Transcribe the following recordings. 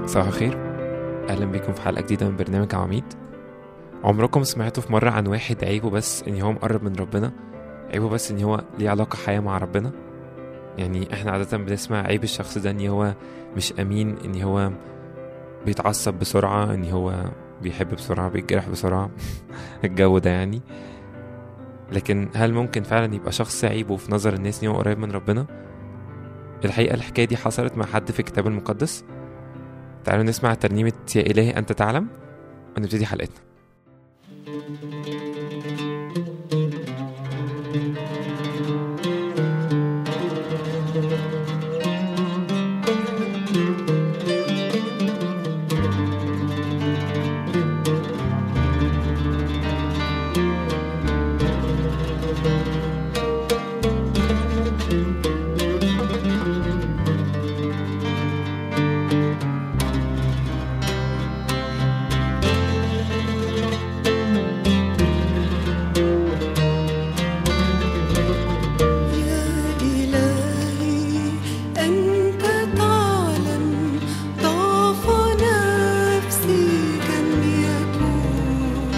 صباح الخير اهلا بيكم في حلقه جديده من برنامج عواميد عمركم سمعتوا في مره عن واحد عيبه بس ان هو مقرب من ربنا عيبه بس ان هو ليه علاقه حياه مع ربنا يعني احنا عاده بنسمع عيب الشخص ده ان هو مش امين ان هو بيتعصب بسرعه ان هو بيحب بسرعه بيتجرح بسرعه الجو ده يعني لكن هل ممكن فعلا يبقى شخص عيبه في نظر الناس ان هو قريب من ربنا الحقيقه الحكايه دي حصلت مع حد في الكتاب المقدس تعالوا نسمع ترنيمة يا إلهي أنت تعلم ونبتدي حلقتنا يا إلهي أنت تعلم ضعف نفسي كم يكون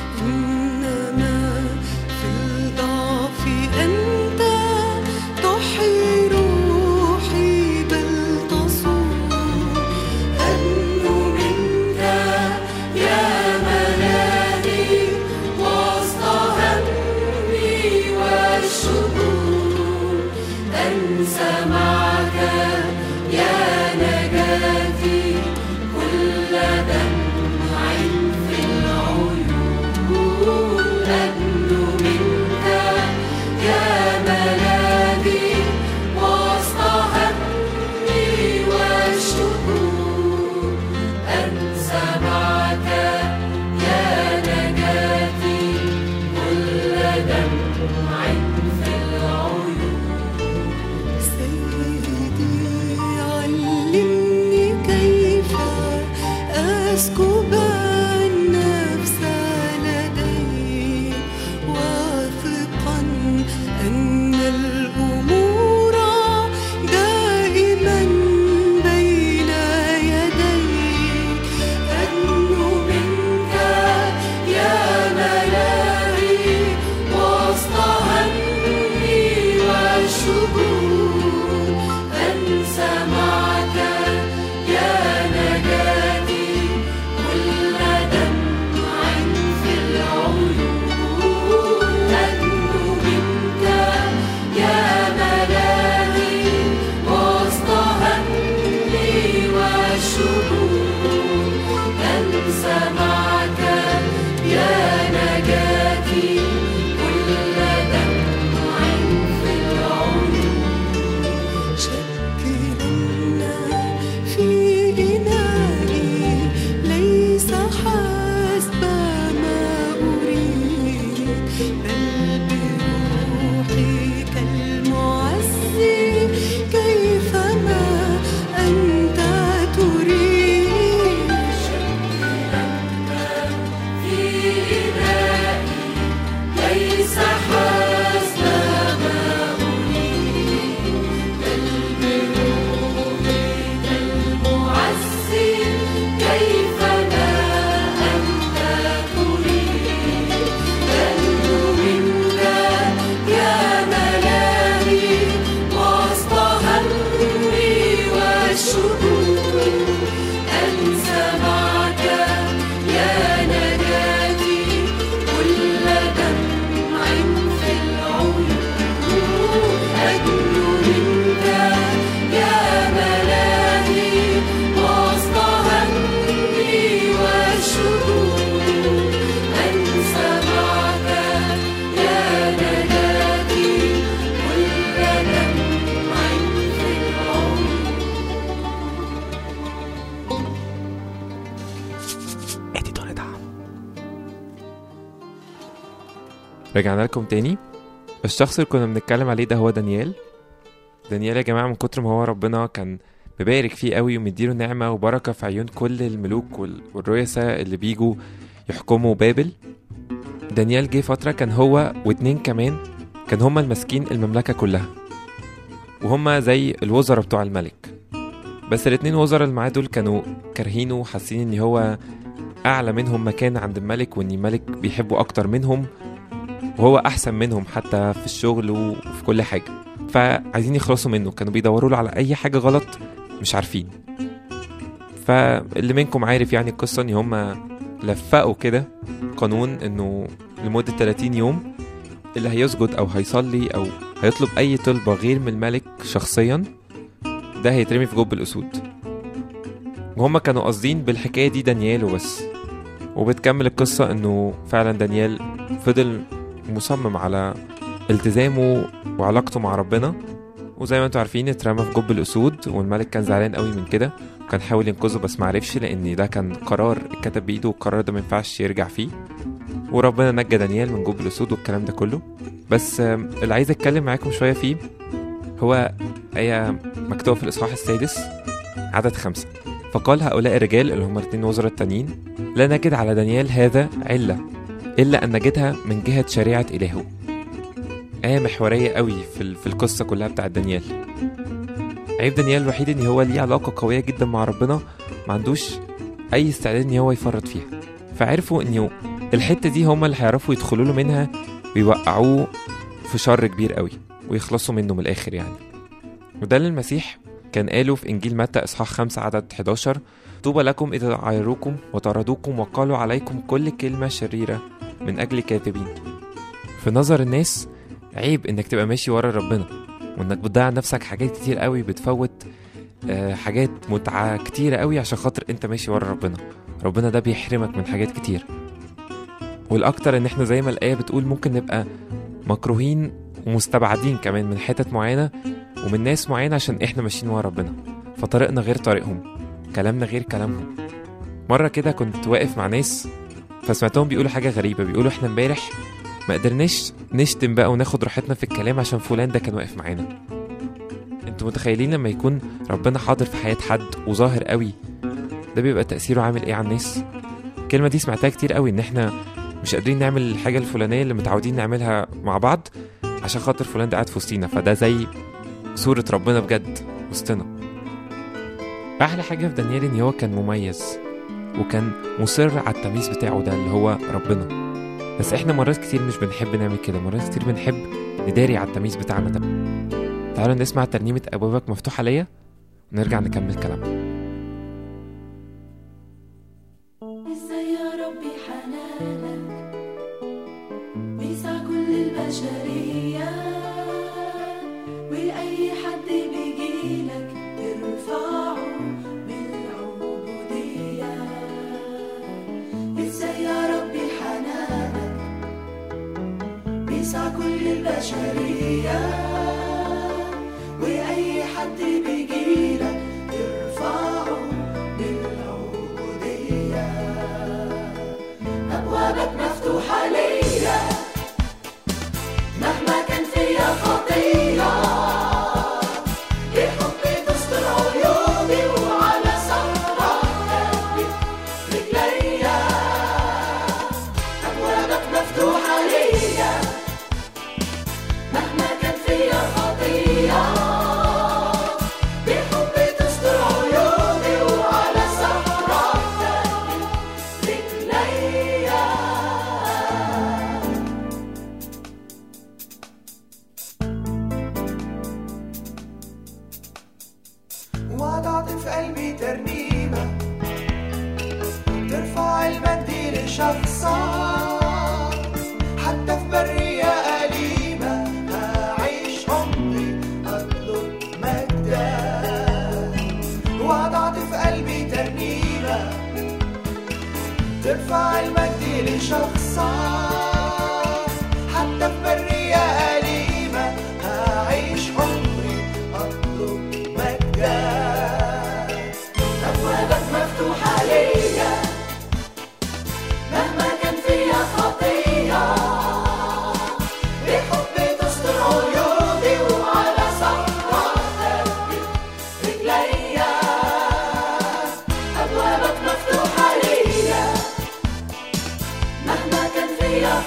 إنما في الضعف أنت تحيي روحي بل تصون أدنو منك يا ملاذي وسط همي والشكور أنسى معك يا نجاتي كل دمع في العيون أدنو منك يا ملاذي وسط همي والشكور أنسى معك يا نجاتي كل دمع في العيون سيدي علمني كيف أسكب النفس لديك واثقا أن الأمور دائما بين يديك أدنو منك يا ملاهي وسط همي والشجون أنسى معك يا نجاتي كل دمع في العيون أدنو منك يا ملاهي وسط همي والشجون أنسى معك يا نجاتي كل دمع في العيون شكلنا في إنائي ليس حسب ما أريد بل بروحك المعزي كيفما أنت تريد في إنائي ليس حسب ما أريد المعزي كيفما أنت تريد أدنو منك يا ملاهي وسط همي والشكور أنسى معك يا نجاتي كل دمع في العيون أدنو منك يا ملاهي وسط همي والشكور أنسى معك يا نجاتي كل دمع في العيون رجعنا لكم تاني الشخص اللي كنا بنتكلم عليه ده هو دانيال دانيال يا جماعة من كتر ما هو ربنا كان مبارك فيه قوي ومديله نعمة وبركة في عيون كل الملوك وال- والرؤساء اللي بيجوا يحكموا بابل دانيال جه فترة كان هو واتنين كمان كان هما الماسكين المملكة كلها وهما زي الوزراء بتوع الملك بس الاتنين وزراء اللي معاه دول كانوا كارهينه وحاسين ان هو اعلى منهم مكان عند الملك وان الملك بيحبه اكتر منهم وهو احسن منهم حتى في الشغل وفي كل حاجه فعايزين يخلصوا منه كانوا بيدوروا له على اي حاجه غلط مش عارفين فاللي منكم عارف يعني القصه ان هم لفقوا كده قانون انه لمده 30 يوم اللي هيسجد او هيصلي او هيطلب اي طلبه غير من الملك شخصيا ده هيترمي في جب الاسود وهم كانوا قاصدين بالحكايه دي دانيال وبس وبتكمل القصه انه فعلا دانيال فضل مصمم على التزامه وعلاقته مع ربنا وزي ما انتوا عارفين اترمى في جب الاسود والملك كان زعلان قوي من كده وكان حاول ينقذه بس معرفش لان ده كان قرار اتكتب بايده والقرار ده ما ينفعش يرجع فيه وربنا نجى دانيال من جب الاسود والكلام ده كله بس آم، اللي عايز اتكلم معاكم شويه فيه هو آية مكتوبة في الإصحاح السادس عدد خمسة فقال هؤلاء الرجال اللي هم الاثنين وزراء التانيين لا نجد على دانيال هذا علة إلا أن نجدها من جهة شريعة إلهه آية محورية قوي في, ال- في القصة كلها بتاعت دانيال عيب دانيال الوحيد إن هو ليه علاقة قوية جدا مع ربنا ما عندوش أي استعداد إن هو يفرط فيها فعرفوا إنه الحتة دي هما اللي هيعرفوا يدخلوا له منها ويوقعوه في شر كبير قوي ويخلصوا منه من الآخر يعني وده اللي المسيح كان قاله في إنجيل متى إصحاح 5 عدد 11 طوبى لكم إذا عايروكم وطردوكم وقالوا عليكم كل كلمة شريرة من أجل كاذبين في نظر الناس عيب إنك تبقى ماشي ورا ربنا وإنك بتضيع نفسك حاجات كتير قوي بتفوت آه، حاجات متعة كتيرة قوي عشان خاطر انت ماشي ورا ربنا ربنا ده بيحرمك من حاجات كتير والأكتر إن احنا زي ما الآية بتقول ممكن نبقى مكروهين ومستبعدين كمان من حتت معينة ومن ناس معينة عشان احنا ماشيين ورا ربنا فطريقنا غير طريقهم كلامنا غير كلامهم مرة كده كنت واقف مع ناس فسمعتهم بيقولوا حاجة غريبة بيقولوا احنا امبارح ما قدرناش نشتم بقى وناخد راحتنا في الكلام عشان فلان ده كان واقف معانا انتوا متخيلين لما يكون ربنا حاضر في حياة حد وظاهر قوي ده بيبقى تأثيره عامل ايه على الناس الكلمة دي سمعتها كتير قوي ان احنا مش قادرين نعمل الحاجة الفلانية اللي متعودين نعملها مع بعض عشان خاطر فلان ده قاعد في وسطينا فده زي صورة ربنا بجد وسطنا أحلى حاجة في دانيال إن هو كان مميز وكان مصر على التمييز بتاعه ده اللي هو ربنا بس احنا مرات كتير مش بنحب نعمل كده مرات كتير بنحب نداري على التمييز بتاعنا ده تعالوا نسمع ترنيمة أبوابك مفتوحة ليا ونرجع نكمل كلامنا ازاي يا ربي حنانك بيسع كل البشرية وأي حد بيجيلك ترفعه بالعبودية ازاي يا ربي حنانك بيسع كل البشرية وأي حد بيجيلك ترفعه بالعبودية أبوابك مفتوحة ليا مهما كان فيا خطية بحبي تستر عيوبي وعلى صخرة ثبت رجليا أبوابك مفتوحة ليا مهما كان فيا خطية بحبي تستر عيوبي وعلى صخرة ثبت رجليا وضعت في قلبي ترنيمة ترفع المجد لشخصك حتى في برية أليمة هعيش عمري أطلب مجدك وضعت في قلبي ترنيمة ترفع المجد لشخصك حتى في برية أليمة هعيش عمري أطلب مجدك أبوابك مفتوحة ليا مهما كان فيا خطية بحبي تستر عيوبي وعلى صخرة ثبت رجليا أبوابك مفتوحة ليا مهما كان فيا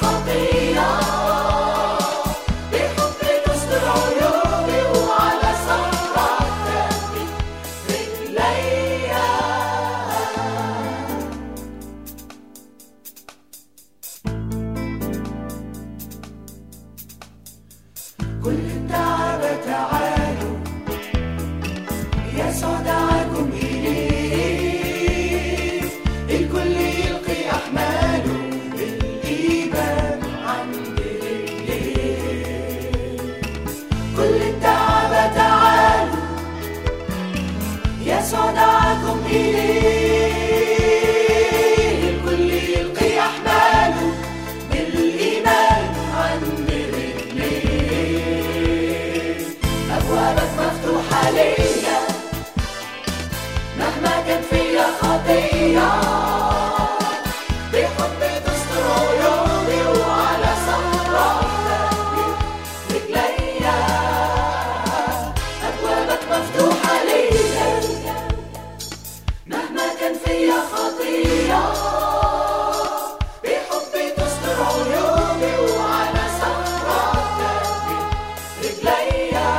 الكل يلقي أحماله بالإيمان عند رجليه أبوابك مفتوحة ليا مهما كان فيا خطية بحب تستر عيوني وعلى صخرك رجليا أبوابك مفتوحة ليا مهما كان فيا خطية بحبي تستر عيوني وعلى صخرك رجليا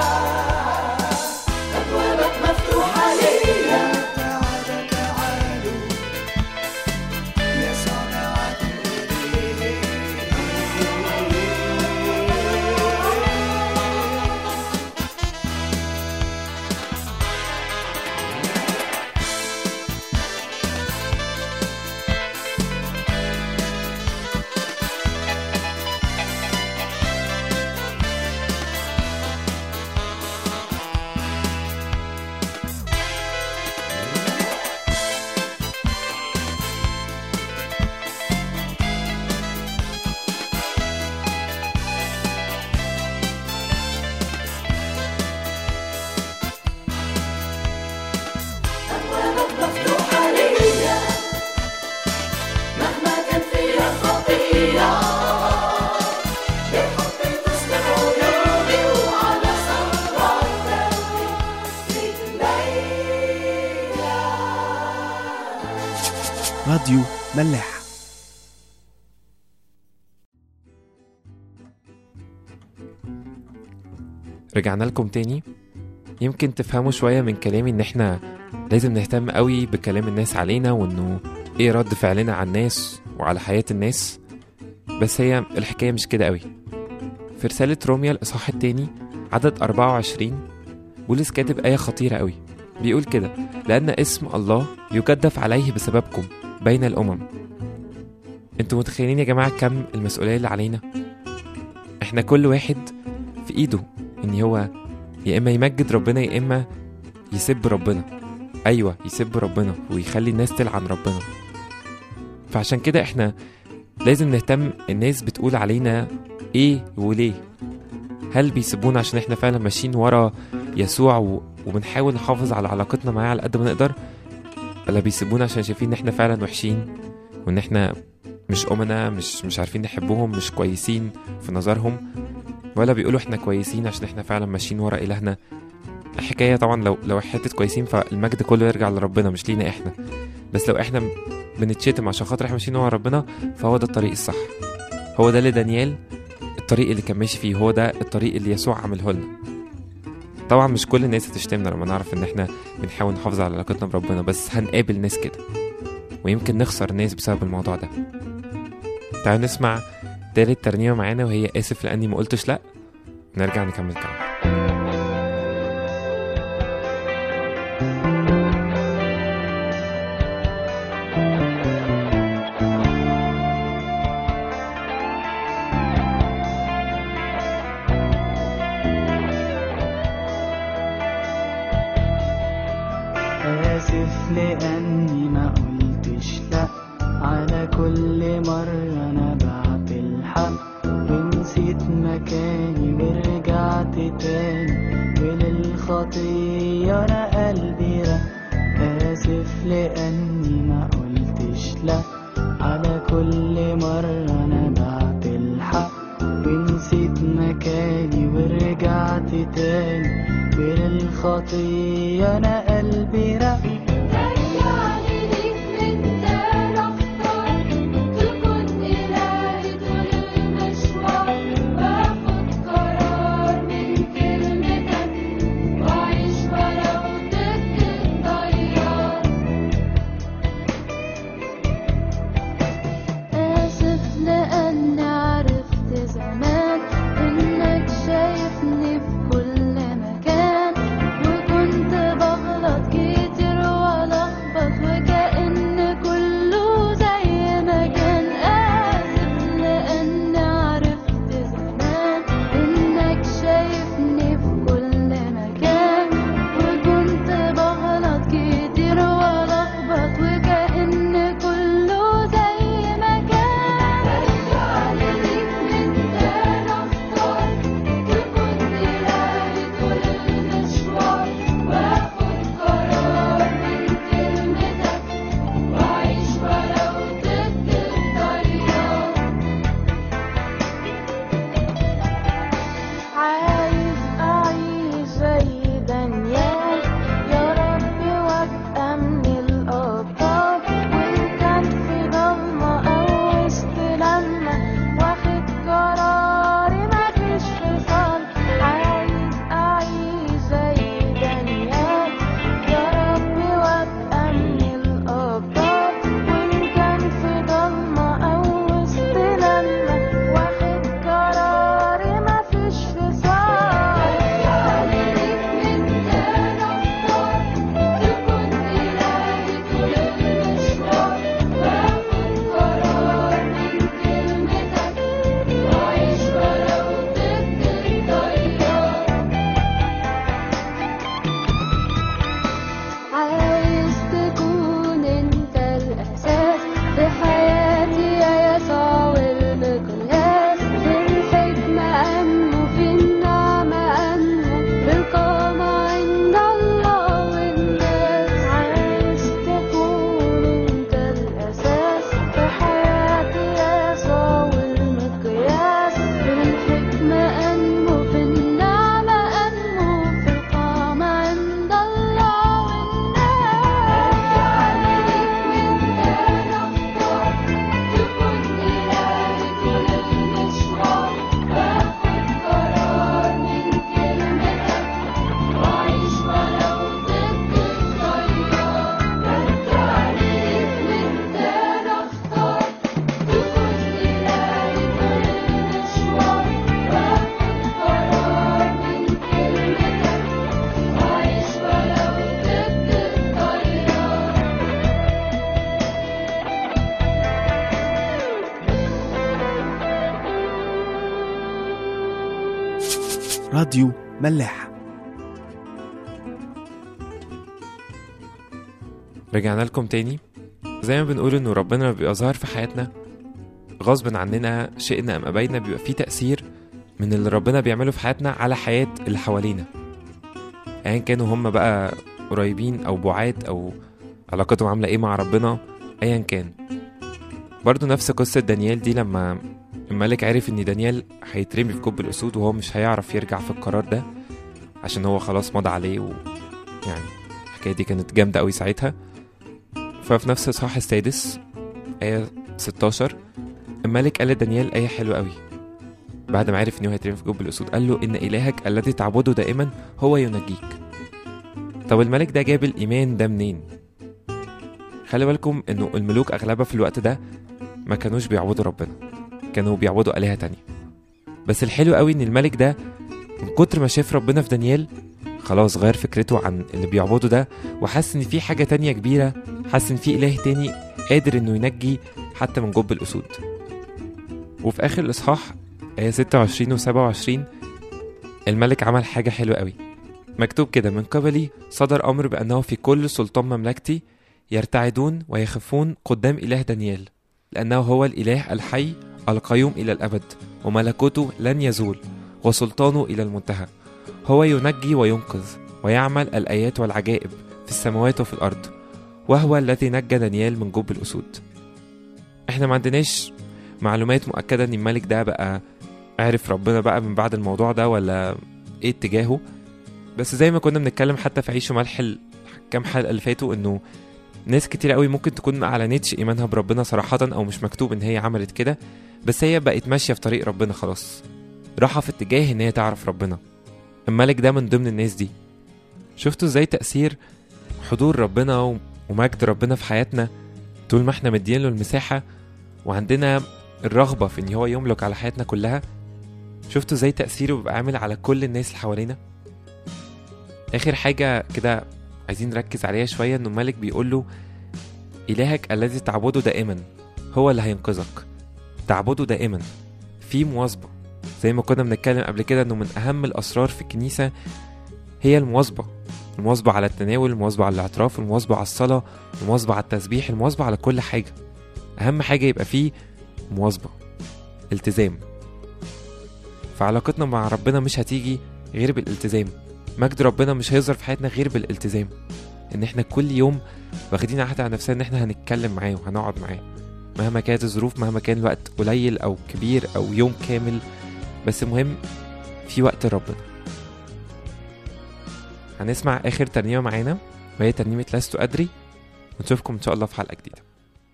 أبوابك مفتوحة ليا تعالى تعالوا يا صنعة أبوابك مفتوحة ليا مهما كان فيا خطية بحبي تستر عيوني وعلى صخرك رجليا راديو ملاح رجعنا لكم تاني يمكن تفهموا شوية من كلامي ان احنا لازم نهتم قوي بكلام الناس علينا وانه ايه رد فعلنا على الناس وعلى حياة الناس بس هي الحكاية مش كده قوي في رسالة روميا الإصحاح التاني عدد 24 بولس كاتب آية خطيرة قوي بيقول كده لأن اسم الله يجدف عليه بسببكم بين الأمم انتوا متخيلين يا جماعة كم المسؤولية اللي علينا احنا كل واحد في ايده ان هو يا اما يمجد ربنا يا اما يسب ربنا ايوه يسب ربنا ويخلي الناس تلعن ربنا فعشان كده احنا لازم نهتم الناس بتقول علينا ايه وليه هل بيسبونا عشان احنا فعلا ماشيين ورا يسوع و... وبنحاول نحافظ على علاقتنا معاه على قد ما نقدر ولا بيسبونا عشان شايفين ان احنا فعلا وحشين وان احنا مش أمنا مش مش عارفين نحبهم مش كويسين في نظرهم ولا بيقولوا احنا كويسين عشان احنا فعلا ماشيين ورا إلهنا الحكاية طبعا لو لو حتة كويسين فالمجد كله يرجع لربنا مش لينا احنا بس لو احنا بنتشتم عشان خاطر احنا ماشيين ورا ربنا فهو ده الطريق الصح هو ده اللي دانيال الطريق اللي كان ماشي فيه هو ده الطريق اللي يسوع عمله لنا طبعا مش كل الناس هتشتمنا لما نعرف ان احنا بنحاول نحافظ على علاقتنا بربنا بس هنقابل ناس كده ويمكن نخسر ناس بسبب الموضوع ده تعالوا نسمع تالت ترنيمة معانا وهي آسف لأني ما قلتش لأ نرجع نكمل كلام آسف لأني ما قلتش لأ على كل مرة أنا بعت الحق ونسيت مكاني ورجعت تاني وللخطية أنا قلبي رق آسف لأني ما قلتش لأ على كل مرة أنا بعت الحق ونسيت مكاني ورجعت تاني وللخطية أنا قلبي رق رجعني ليك من تاني أختار تكون إلهي طول المشوار باخد قرار من كلمتك وأعيش ولو ضد راديو ملاح رجعنا لكم تاني زي ما بنقول انه ربنا لما بيبقى ظاهر في حياتنا غصب عننا شئنا ام ابينا بيبقى فيه تأثير من اللي ربنا بيعمله في حياتنا على حياة اللي حوالينا ايا كانوا هم بقى قريبين او بعاد او علاقتهم عاملة ايه مع ربنا ايا كان برضو نفس قصة دانيال دي لما الملك عرف ان دانيال هيترمي في جب الاسود وهو مش هيعرف يرجع في القرار ده عشان هو خلاص مضى عليه و يعني الحكاية دي كانت جامدة قوي ساعتها ففي نفس الصح السادس آية 16 الملك قال لدانيال آية حلوة قوي بعد ما عرف إنه هيترمي في جب الأسود قال له إن إلهك الذي تعبده دائما هو ينجيك طب الملك ده جاب الإيمان ده منين؟ خلي بالكم إنه الملوك أغلبها في الوقت ده ما كانوش بيعبدوا ربنا كانوا بيعبدوا آلهة تانية بس الحلو قوي إن الملك ده من كتر ما شاف ربنا في دانيال خلاص غير فكرته عن اللي بيعبده ده وحس إن في حاجة تانية كبيرة حس إن في إله تاني قادر إنه ينجي حتى من جب الأسود وفي آخر الإصحاح آية 26 و 27 الملك عمل حاجة حلوة قوي مكتوب كده من قبلي صدر أمر بأنه في كل سلطان مملكتي يرتعدون ويخافون قدام إله دانيال لأنه هو الإله الحي القيوم إلى الأبد وملكوته لن يزول وسلطانه إلى المنتهى هو ينجي وينقذ ويعمل الآيات والعجائب في السماوات وفي الأرض وهو الذي نجى دانيال من جب الأسود احنا ما عندناش معلومات مؤكدة ان الملك ده بقى عرف ربنا بقى من بعد الموضوع ده ولا ايه اتجاهه بس زي ما كنا بنتكلم حتى في عيش وملح ال- كام حلقة اللي فاتوا انه ناس كتير قوي ممكن تكون ما اعلنتش ايمانها بربنا صراحة او مش مكتوب ان هي عملت كده بس هي بقت ماشية في طريق ربنا خلاص راحة في اتجاه ان هي تعرف ربنا الملك ده من ضمن الناس دي شفتوا ازاي تأثير حضور ربنا و- ومجد ربنا في حياتنا طول ما احنا مدين له المساحة وعندنا الرغبة في ان هو يملك على حياتنا كلها شفتوا ازاي تأثيره بيبقى عامل على كل الناس اللي حوالينا اخر حاجة كده عايزين نركز عليها شوية انه الملك بيقول له إلهك الذي تعبده دائما هو اللي هينقذك تعبده دائما في مواظبة زي ما كنا بنتكلم قبل كده انه من اهم الاسرار في الكنيسة هي المواظبة المواظبة على التناول المواظبة على الاعتراف المواظبة على الصلاة المواظبة على التسبيح المواظبة على كل حاجة أهم حاجة يبقى فيه مواظبة التزام فعلاقتنا مع ربنا مش هتيجي غير بالالتزام مجد ربنا مش هيظهر في حياتنا غير بالالتزام ان احنا كل يوم واخدين عهد على نفسنا ان احنا هنتكلم معاه وهنقعد معاه مهما كانت الظروف مهما كان الوقت قليل او كبير او يوم كامل بس المهم في وقت ربنا هنسمع اخر ترنيمه معانا وهي ترنيمه لست ادري ونشوفكم ان شاء الله في حلقه جديده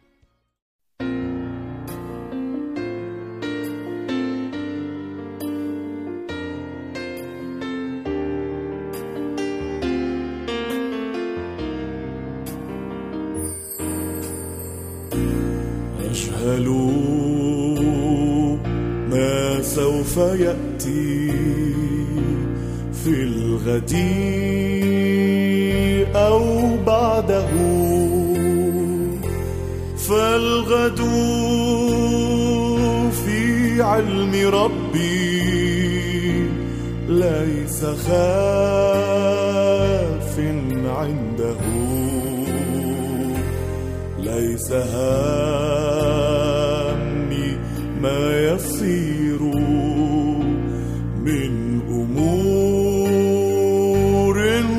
أجهل ما سوف يأتي في الغد أو بعده فالغد في علم ربي ليس خاف عنده ليس هامي ما يصير من أمور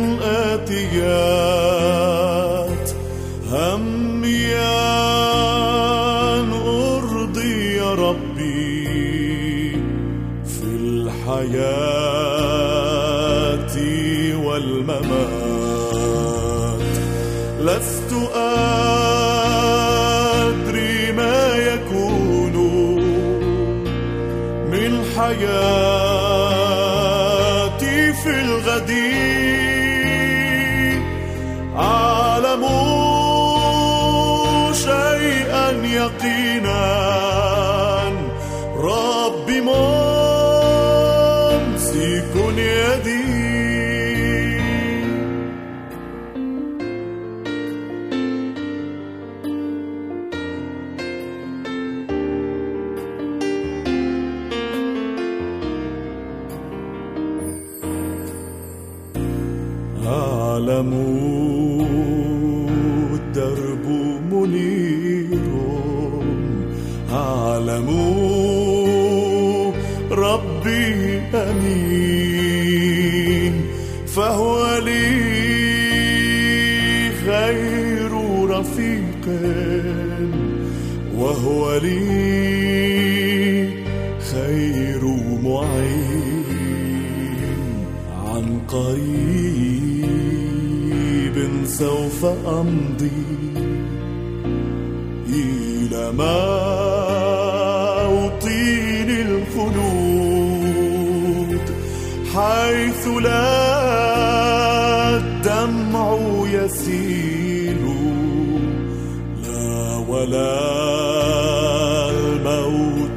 آتيات همي أن أرضي ربي في الحياة والممات لست أدري ما يكون من حياتي في الغد أعلم شيئا يقينا ربي ممسك يدي أعلم الدرب منير أعلم ربي أمين فهو لي خير رفيق وهو لي خير معين عن قريب سوف أمضي إلى موطن الخلود حيث لا الدمع يسيل لا ولا الموت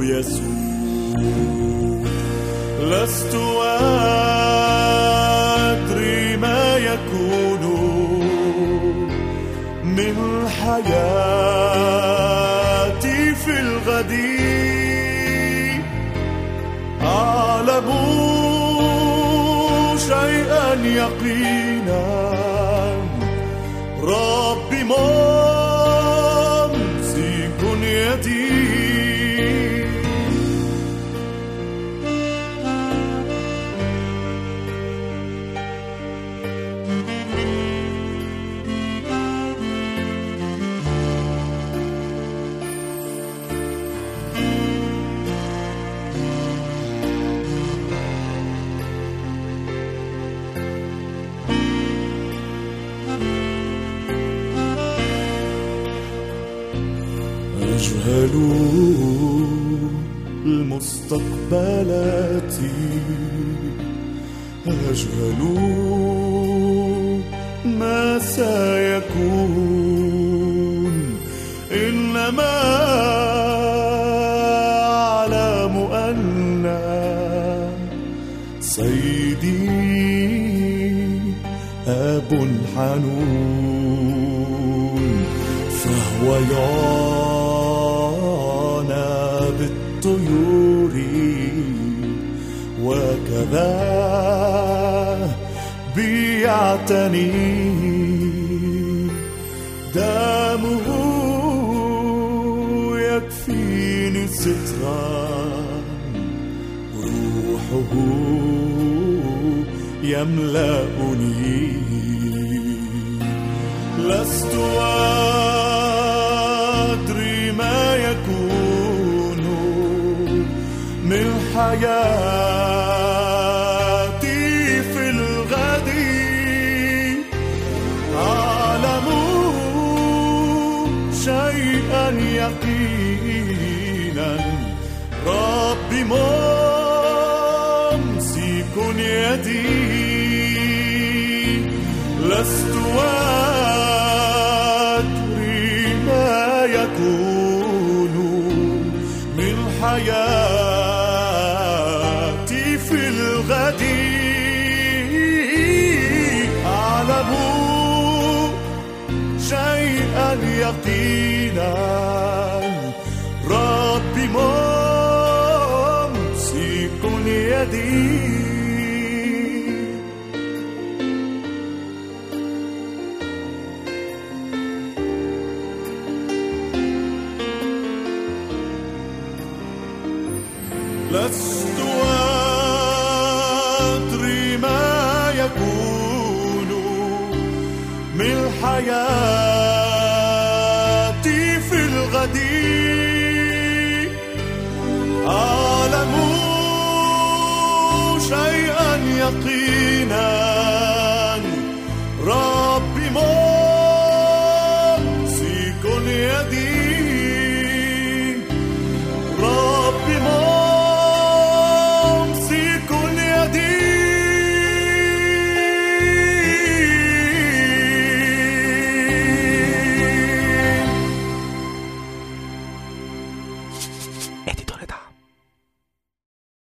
يسود لست أدري ما يكون من حياتي في الغد أعلم شيئا يقينا ربي ممسك يدي أجهل المستقبلات أجهل ما سيكون إنما أعلم أن سيدي أب حنون فهو يعنى بالطيور وكذا بيعتني دمه يكفيني سترا روحه يملأني لست أدري ما يكون من حياتي في الغد أعلم شيئا يقينا ربي ممسك يدي لست أدري ما يكون من حياتي في الغد أعلم شيئا يقينا ربي ممسك يدي لست أدري ما يكون من حياتي في الغد أعلم شيئا يقينا